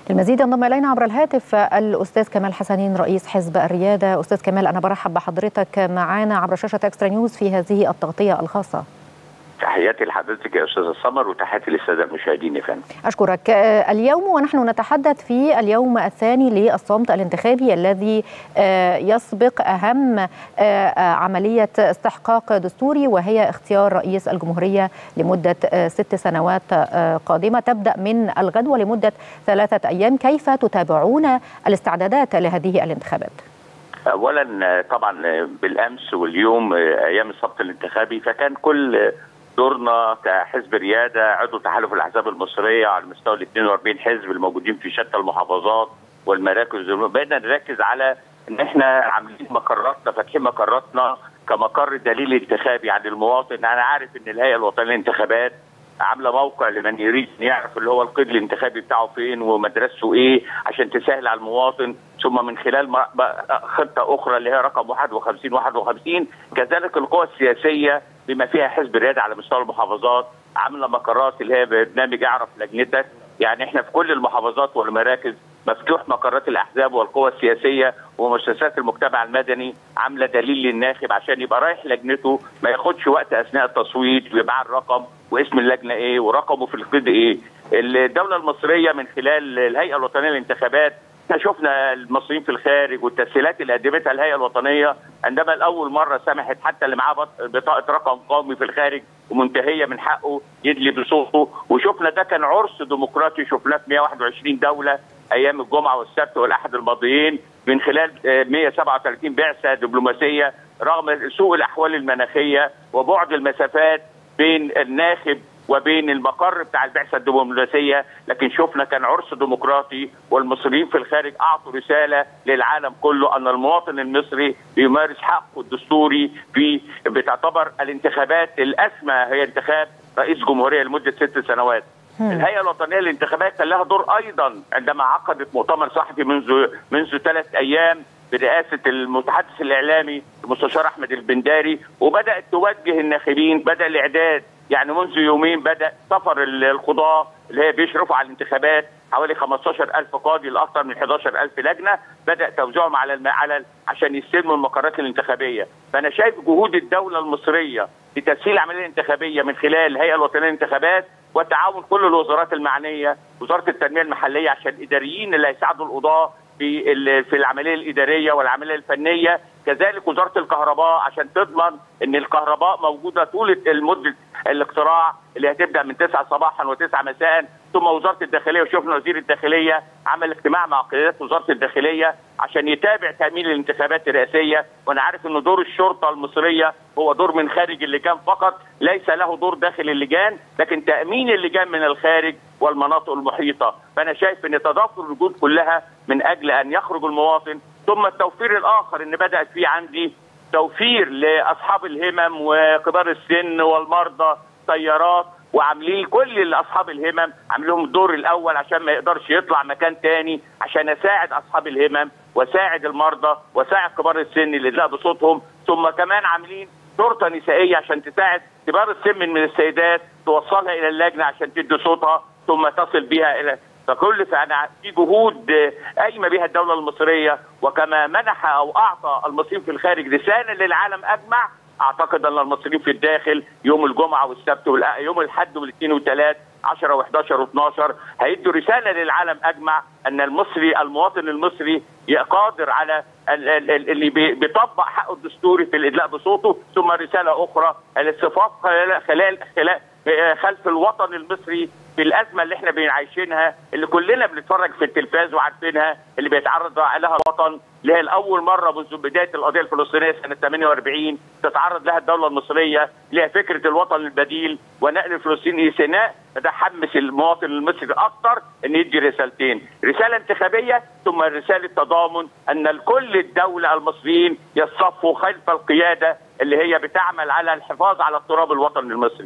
المزيد ينضم الينا عبر الهاتف الاستاذ كمال حسنين رئيس حزب الرياده استاذ كمال انا برحب بحضرتك معنا عبر شاشه اكسترا نيوز في هذه التغطيه الخاصه تحياتي لحضرتك يا استاذ سمر وتحياتي للساده المشاهدين يا فندم. اشكرك اليوم ونحن نتحدث في اليوم الثاني للصمت الانتخابي الذي يسبق اهم عمليه استحقاق دستوري وهي اختيار رئيس الجمهوريه لمده ست سنوات قادمه تبدا من الغد ولمده ثلاثه ايام، كيف تتابعون الاستعدادات لهذه الانتخابات؟ اولا طبعا بالامس واليوم ايام السبت الانتخابي فكان كل دورنا كحزب رياده عضو تحالف الاحزاب المصريه على مستوى ال 42 حزب الموجودين في شتى المحافظات والمراكز بقينا نركز على ان احنا عاملين مقراتنا فاتحين مقراتنا كمقر دليل انتخابي عن المواطن انا عارف ان الهيئه الوطنيه للانتخابات عامله موقع لمن يريد يعرف اللي هو القيد الانتخابي بتاعه فين ومدرسته ايه عشان تسهل على المواطن ثم من خلال خطه اخرى اللي هي رقم 51 51 كذلك القوى السياسيه بما فيها حزب الرياده على مستوى المحافظات عامله مقرات اللي هي برنامج اعرف لجنتك يعني احنا في كل المحافظات والمراكز مفتوح مقرات الاحزاب والقوى السياسيه ومؤسسات المجتمع المدني عامله دليل للناخب عشان يبقى رايح لجنته ما ياخدش وقت اثناء التصويت ويبقى الرقم واسم اللجنه ايه ورقمه في القيد ايه. الدوله المصريه من خلال الهيئه الوطنيه للانتخابات احنا شفنا المصريين في الخارج والتسهيلات اللي قدمتها الهيئه الوطنيه عندما لاول مره سمحت حتى اللي معاه بطاقه رقم قومي في الخارج ومنتهيه من حقه يدلي بصوته وشفنا ده كان عرس ديمقراطي شفناه في 121 دوله ايام الجمعه والسبت والاحد الماضيين من خلال 137 بعثه دبلوماسيه رغم سوء الاحوال المناخيه وبعد المسافات بين الناخب وبين المقر بتاع البعثه الدبلوماسيه لكن شفنا كان عرس ديمقراطي والمصريين في الخارج اعطوا رساله للعالم كله ان المواطن المصري بيمارس حقه الدستوري في بتعتبر الانتخابات الاسمى هي انتخاب رئيس جمهوريه لمده ست سنوات الهيئه الوطنيه للانتخابات كان لها دور ايضا عندما عقدت مؤتمر صحفي منذ منذ ثلاث ايام برئاسه المتحدث الاعلامي المستشار احمد البنداري وبدات توجه الناخبين بدا الاعداد يعني منذ يومين بدا سفر القضاه اللي هي بيشرفوا على الانتخابات حوالي 15000 قاضي لاكثر من 11000 لجنه بدا توزيعهم على الم... على عشان يستلموا المقرات الانتخابيه فانا شايف جهود الدوله المصريه لتسهيل العمليه الانتخابيه من خلال الهيئه الوطنيه للانتخابات وتعاون كل الوزارات المعنيه وزاره التنميه المحليه عشان الاداريين اللي هيساعدوا القضاه في في العمليه الاداريه والعمليه الفنيه كذلك وزاره الكهرباء عشان تضمن ان الكهرباء موجوده طول المده الاقتراع اللي هتبدا من 9 صباحا و9 مساء ثم وزاره الداخليه وشفنا وزير الداخليه عمل اجتماع مع قيادات وزاره الداخليه عشان يتابع تامين الانتخابات الرئاسيه وانا عارف ان دور الشرطه المصريه هو دور من خارج اللجان فقط ليس له دور داخل اللجان لكن تامين اللجان من الخارج والمناطق المحيطه فانا شايف ان تضافر الوجود كلها من اجل ان يخرج المواطن ثم التوفير الاخر ان بدات فيه عندي توفير لاصحاب الهمم وكبار السن والمرضى سيارات وعاملين كل اصحاب الهمم عاملين الدور الاول عشان ما يقدرش يطلع مكان تاني عشان اساعد اصحاب الهمم واساعد المرضى واساعد كبار السن اللي لا بصوتهم ثم كمان عاملين شرطه نسائيه عشان تساعد كبار السن من السيدات توصلها الى اللجنه عشان تدي صوتها ثم تصل بها الى فكل فانا في جهود قايمه بها الدوله المصريه وكما منح او اعطى المصريين في الخارج رساله للعالم اجمع اعتقد ان المصريين في الداخل يوم الجمعه والسبت يوم الاحد والاثنين والثلاث 10 و11 و12 هيدوا رساله للعالم اجمع ان المصري المواطن المصري قادر على اللي بيطبق حقه الدستوري في الادلاء بصوته ثم رساله اخرى الاصطفاف خلال خلال خلال خلف الوطن المصري في الازمه اللي احنا عايشينها اللي كلنا بنتفرج في التلفاز وعارفينها اللي بيتعرض لها الوطن اللي هي لاول مره منذ بدايه القضيه الفلسطينيه سنه 48 تتعرض لها الدوله المصريه اللي هي فكره الوطن البديل ونقل الفلسطيني الى سيناء ده حمس المواطن المصري اكثر ان يدي رسالتين، رساله انتخابيه ثم رساله تضامن ان الكل الدوله المصريين يصفوا خلف القياده اللي هي بتعمل على الحفاظ على التراب الوطني المصري.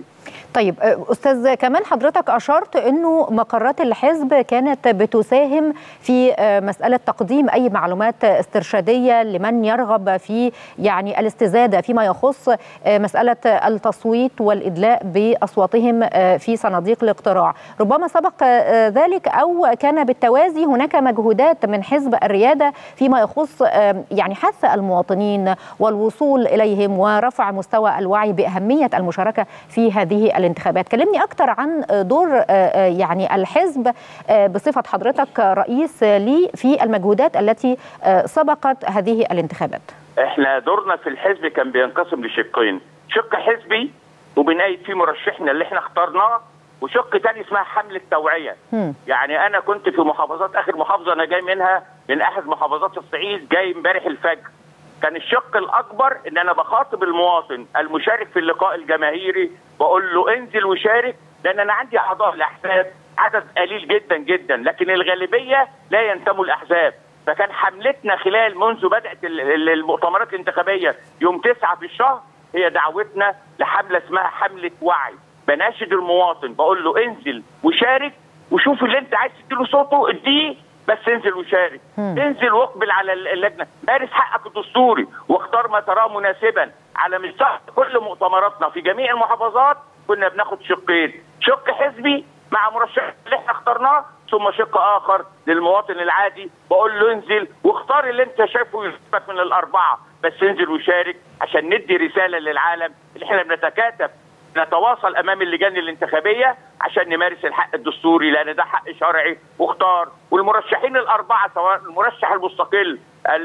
طيب استاذ كمان حضرتك اشرت انه مقرات الحزب كانت بتساهم في مساله تقديم اي معلومات استرشاديه لمن يرغب في يعني الاستزاده فيما يخص مساله التصويت والادلاء باصواتهم في صناديق الاقتراع، ربما سبق ذلك او كان بالتوازي هناك مجهودات من حزب الرياده فيما يخص يعني حث المواطنين والوصول اليهم ورفع مستوى الوعي باهميه المشاركه في هذه الانتخابات كلمني أكثر عن دور يعني الحزب بصفة حضرتك رئيس لي في المجهودات التي سبقت هذه الانتخابات احنا دورنا في الحزب كان بينقسم لشقين شق حزبي وبنأيد فيه مرشحنا اللي احنا اخترناه وشق تاني اسمها حملة توعية م. يعني أنا كنت في محافظات آخر محافظة أنا جاي منها من أحد محافظات الصعيد جاي امبارح الفجر كان الشق الاكبر ان انا بخاطب المواطن المشارك في اللقاء الجماهيري بقول له انزل وشارك لان انا عندي اعضاء الاحزاب عدد قليل جدا جدا لكن الغالبيه لا ينتموا الاحزاب فكان حملتنا خلال منذ بدات المؤتمرات الانتخابيه يوم 9 في الشهر هي دعوتنا لحمله اسمها حمله وعي بناشد المواطن بقول له انزل وشارك وشوف اللي انت عايز تديله صوته اديه بس انزل وشارك مم. انزل واقبل على اللجنه مارس حقك الدستوري واختار ما تراه مناسبا على مستوى كل مؤتمراتنا في جميع المحافظات كنا بناخد شقين شق حزبي مع مرشح اللي احنا اخترناه ثم شق اخر للمواطن العادي بقول له انزل واختار اللي انت شايفه يثبت من الاربعه بس انزل وشارك عشان ندي رساله للعالم اللي احنا بنتكاتف نتواصل امام اللجان الانتخابيه عشان نمارس الحق الدستوري لان ده حق شرعي واختار والمرشحين الاربعه سواء المرشح المستقل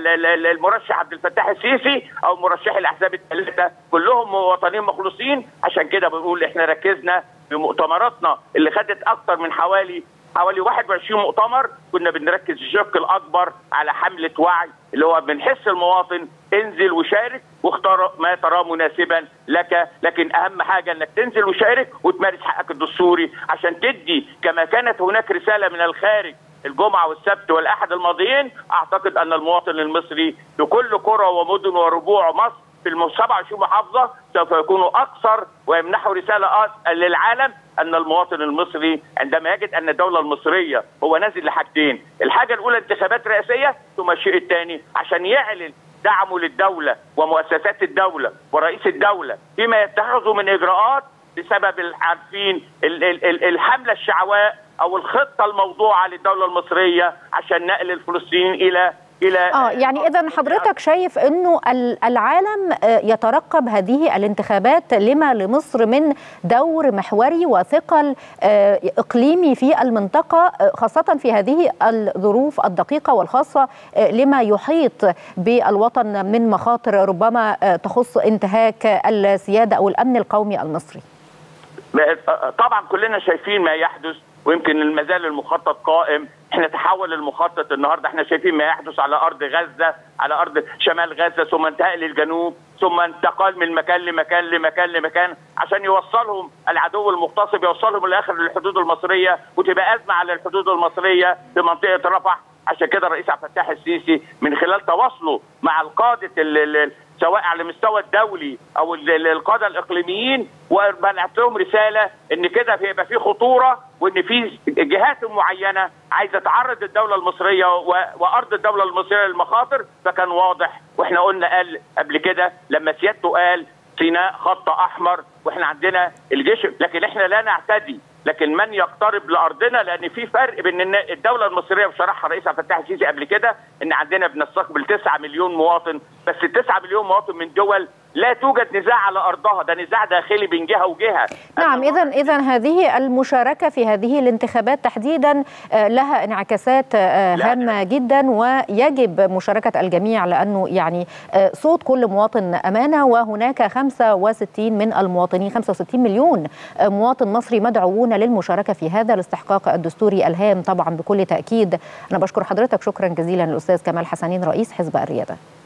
المرشح عبد الفتاح السيسي او مرشحي الاحزاب الثلاثه كلهم مواطنين مخلصين عشان كده بنقول احنا ركزنا بمؤتمراتنا اللي خدت اكثر من حوالي حوالي 21 مؤتمر كنا بنركز الشق الاكبر على حمله وعي اللي هو بنحس المواطن انزل وشارك واختار ما تراه مناسبا لك لكن اهم حاجه انك تنزل وشارك وتمارس حقك الدستوري عشان تدي كما كانت هناك رساله من الخارج الجمعه والسبت والاحد الماضيين اعتقد ان المواطن المصري في كل قرى ومدن وربوع مصر في ال 27 محافظه سوف يكونوا اكثر ويمنحوا رساله للعالم ان المواطن المصري عندما يجد ان الدوله المصريه هو نازل لحاجتين، الحاجه الاولى انتخابات رئاسيه ثم الشيء الثاني عشان يعلن دعمه للدوله ومؤسسات الدوله ورئيس الدوله فيما يتخذه من اجراءات بسبب عارفين الحمله الشعواء او الخطه الموضوعه للدوله المصريه عشان نقل الفلسطينيين الى الى اه يعني اذا حضرتك شايف انه العالم يترقب هذه الانتخابات لما لمصر من دور محوري وثقل اقليمي في المنطقه خاصه في هذه الظروف الدقيقه والخاصه لما يحيط بالوطن من مخاطر ربما تخص انتهاك السياده او الامن القومي المصري. طبعا كلنا شايفين ما يحدث ويمكن ما زال المخطط قائم احنا تحول المخطط النهارده احنا شايفين ما يحدث على ارض غزه على ارض شمال غزه ثم انتقل للجنوب ثم انتقال من مكان لمكان لمكان لمكان عشان يوصلهم العدو المغتصب يوصلهم لاخر الحدود المصريه وتبقى ازمه على الحدود المصريه في منطقه رفح عشان كده الرئيس عبد الفتاح السيسي من خلال تواصله مع القاده سواء على المستوى الدولي او القاده الاقليميين وبعت لهم رساله ان كده هيبقى في خطوره وان في جهات معينه عايزه تعرض الدوله المصريه وارض الدوله المصريه للمخاطر فكان واضح واحنا قلنا قال قبل كده لما سيادته قال سيناء خط احمر واحنا عندنا الجيش لكن احنا لا نعتدي لكن من يقترب لارضنا لان في فرق بين الدوله المصريه وشرحها الرئيس عبد الفتاح السيسي قبل كده ان عندنا بنستقبل 9 مليون مواطن بس ال 9 مليون مواطن من دول لا توجد نزاع على ارضها ده نزاع داخلي بين جهه وجهه نعم اذا اذا هذه المشاركه في هذه الانتخابات تحديدا لها انعكاسات هامه جدا ويجب مشاركه الجميع لانه يعني صوت كل مواطن امانه وهناك 65 من المواطنين 65 مليون مواطن مصري مدعوون للمشاركه في هذا الاستحقاق الدستوري الهام طبعا بكل تاكيد انا بشكر حضرتك شكرا جزيلا الاستاذ كمال حسنين رئيس حزب الرياده